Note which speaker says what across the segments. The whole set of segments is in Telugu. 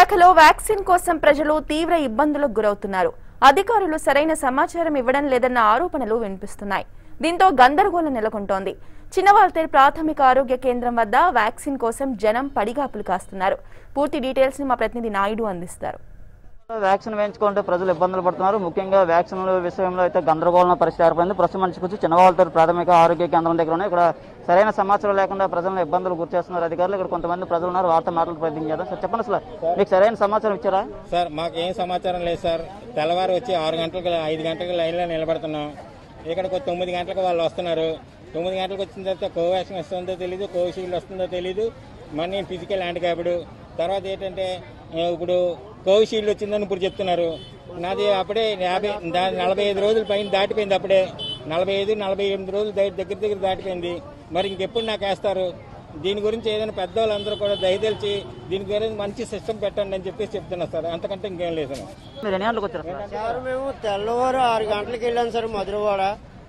Speaker 1: విశాఖలో వ్యాక్సిన్ కోసం ప్రజలు తీవ్ర ఇబ్బందులకు గురవుతున్నారు అధికారులు సరైన సమాచారం ఇవ్వడం లేదన్న ఆరోపణలు వినిపిస్తున్నాయి దీంతో గందరగోళం నెలకొంటోంది చిన్నవాల్తేరు ప్రాథమిక ఆరోగ్య కేంద్రం వద్ద వ్యాక్సిన్ కోసం జనం పడిగాపులు కాస్తున్నారు పూర్తి డీటెయిల్స్ ని మా ప్రతినిధి నాయుడు అందిస్తారు
Speaker 2: వ్యాక్సిన్ వేయించుకుంటే ప్రజలు ఇబ్బందులు పడుతున్నారు ముఖ్యంగా వ్యాక్సిన్ల విషయంలో అయితే గందరగోళం పరిస్థితి ఏర్పడింది ప్రస్తుతం మనిషికి చిన్నవాళ్ళతో ప్రాథమిక ఆరోగ్య కేంద్రం దగ్గర ఉన్నాయి ఇక్కడ సరైన సమాచారం లేకుండా ప్రజలను ఇబ్బందులు గురి చేస్తున్నారు అధికారులు ఇక్కడ కొంతమంది ప్రజలు ఉన్నారు వార్త మాటలు ప్రయత్నం చేద్దాం సార్ చెప్పండి అసలు మీకు సరైన సమాచారం ఇచ్చారా
Speaker 3: సార్ మాకు ఏం సమాచారం లేదు సార్ తెల్లవారు వచ్చి ఆరు గంటలకు ఐదు గంటలకు లైన్లో నిలబడుతున్నాం ఇక్కడికి ఒక తొమ్మిది గంటలకు వాళ్ళు వస్తున్నారు తొమ్మిది గంటలకు వచ్చిన తర్వాత కోవాక్సిన్ వస్తుందో తెలియదు కోవిషీల్డ్ వస్తుందో తెలియదు మరి నేను ఫిజికల్ హ్యాండిక్యాప్డ్ తర్వాత ఏంటంటే ఆ, ఇప్పుడు కోవిషీల్డ్ వచ్చిందని ఇప్పుడు చెప్తున్నారు నాది అప్పుడే యాభై దా- నలభై ఐదు రోజుల పైన దాటిపోయింది అప్పుడే నలభై ఐదు నలభై ఎనిమిది రోజులు దగ్గర దగ్గర దగ్గర దాటిపోయింది మరి ఇంకెప్పుడు నాకు వేస్తారు దీని గురించి ఏదైనా పెద్దవాళ్ళందరూ కూడా దయదలిచి దీని గురించి మంచి సిస్టమ్ పెట్టండి అని చెప్పేసి చెప్తున్నారు సార్ అంతకంటే ఇంకేం లేదు సార్
Speaker 2: మీరు ఎన్ని గంటలకు వచ్చారు సార్
Speaker 4: సార్ మేము తెల్లవారు ఆరు గంటలకు వెళ్ళాం సార్ మధురవాడ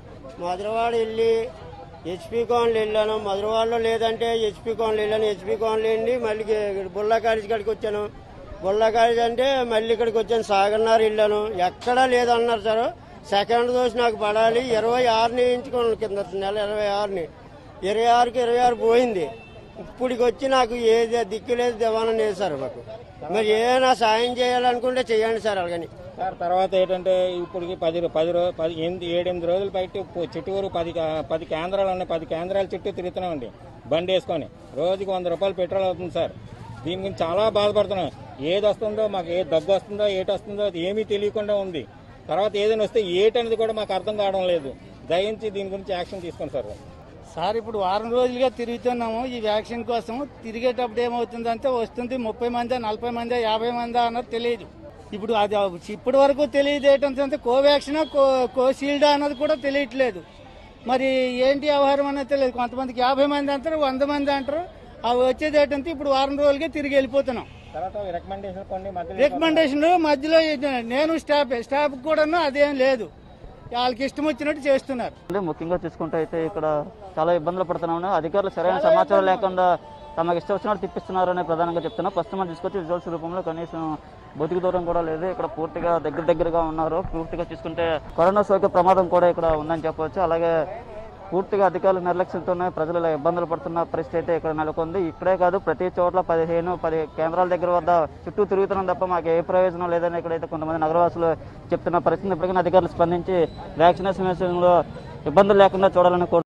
Speaker 4: మధురవాడ వెళ్ళి హెచ్పి కాలనీ వెళ్ళాను మధురవాడలో లేదంటే హెచ్పి కాలనీ వెళ్ళాను హెచ్పి కాలనీ వెళ్ళి మళ్ళీ ఇక్కడ బుల్లా కాలేజ్ కాడికి వచ్చాను బుల్లా కాలేజ్ అంటే మళ్ళీ ఇక్కడికి వచ్చాను సాగర్నార్ వెళ్ళాను ఎక్కడా లేదన్నారు సార్ సెకండ్ డోస్ నాకు పడాలి ఇరవై ఆరుని వేయించుకోను కింద నెల ఇరవై ఆరుని ఇరవై ఆరుకి ఇరవై ఆరు పోయింది ఇప్పటికి వచ్చి నాకు ఏది దిక్కు లేదు దివాణం లేదు సార్ మాకు మరి ఏమైనా సాయం చేయాలనుకుంటే చేయండి సార్ అలాగని
Speaker 3: సార్ తర్వాత ఏంటంటే ఇప్పటికి పది రో- పది రోజు పది ఎనిమిది ఏడెనిమిది రోజులు బయట పో- చుట్టూరు పది కా- పది కేంద్రాలు ఉన్నాయి పది కేంద్రాల చుట్టూ తిరుగుతున్నామండి బండి వేసుకొని రోజుకి వంద రూపాయలు పెట్రోల్ అవుతుంది సార్ దీని గురించి చాలా బాధపడుతున్నాం ఏది వస్తుందో మాకు ఏ దగ్గు వస్తుందో ఏటి వస్తుందో అది ఏమీ తెలియకుండా ఉంది తర్వాత ఏదైనా వస్తే ఏటనేది కూడా మాకు అర్థం కావడం లేదు దయించి దీని గురించి యాక్షన్ తీసుకోండి సార్
Speaker 5: సార్ ఇప్పుడు వారం రోజులుగా తిరుగుతున్నాము ఈ వ్యాక్సిన్ కోసం తిరిగేటప్పుడు ఏమవుతుందంటే వస్తుంది ముప్పై మంది నలభై మంది యాభై మంది అన్నది తెలియదు ఇప్పుడు అది ఇప్పటి వరకు తెలియదు ఏంటంటే కోవాక్సిన్ కో కోషీల్డ్ అన్నది కూడా తెలియట్లేదు మరి ఏంటి వ్యవహారం అనేది తెలియదు కొంతమందికి యాభై మంది అంటారు వంద మంది అంటారు అవి వచ్చేది ఏంటంటే ఇప్పుడు వారం రోజులుగా తిరిగి వెళ్ళిపోతున్నాం
Speaker 3: తర్వాత రికమెండేషన్ కొన్ని మధ్యలో
Speaker 5: రికమెండేషన్ మధ్యలో ఇది- నేను స్టాఫ్ స్టాఫ్ కూడాను అదేం లేదు వాళ్ళకి ఇష్టం వచ్చినట్టు చేస్తున్నారు
Speaker 2: అంటే ముఖ్యంగా చూసుకుంటే అయితే ఇక్కడ చాలా ఇబ్బందులు పడుతున్నాము అధికారులు సరైన సమాచారం లేకుండా తమకు ఇష్టం వచ్చినట్టు తిప్పిస్తున్నారు అని ప్రధానంగా చెప్తున్నా ప్రస్తుతం మనం తీసుకొచ్చి విజువల్స్ రూపంలో కనీసం భౌతిక దూరం కూడా లేదు ఇక్కడ పూర్తిగా దగ్గర దగ్గరగా ఉన్నారు పూర్తిగా చూసుకుంటే కరోనా సోకే ప్రమాదం కూడా ఇక్కడ ఉందని చెప్పవచ్చు అలాగే పూర్తిగా అధికారుల నిర్లక్ష్యంతోనే ప్రజలు ఇలా ఇబ్బందులు పడుతున్న పరిస్థితి అయితే ఇక్కడ నెలకొంది ఇక్కడే కాదు ప్రతి చోట్ల పదిహేను పది కేంద్రాల దగ్గర వద్ద చుట్టూ తిరుగుతున్నాం తప్ప మాకు ఏ ప్రయోజనం లేదని ఇక్కడైతే కొంతమంది నగరవాసులు చెప్తున్న పరిస్థితి ఇప్పటికైనా అధికారులు స్పందించి వ్యాక్సినేషన్ విషయంలో ఇబ్బందులు లేకుండా చూడాలని కోరు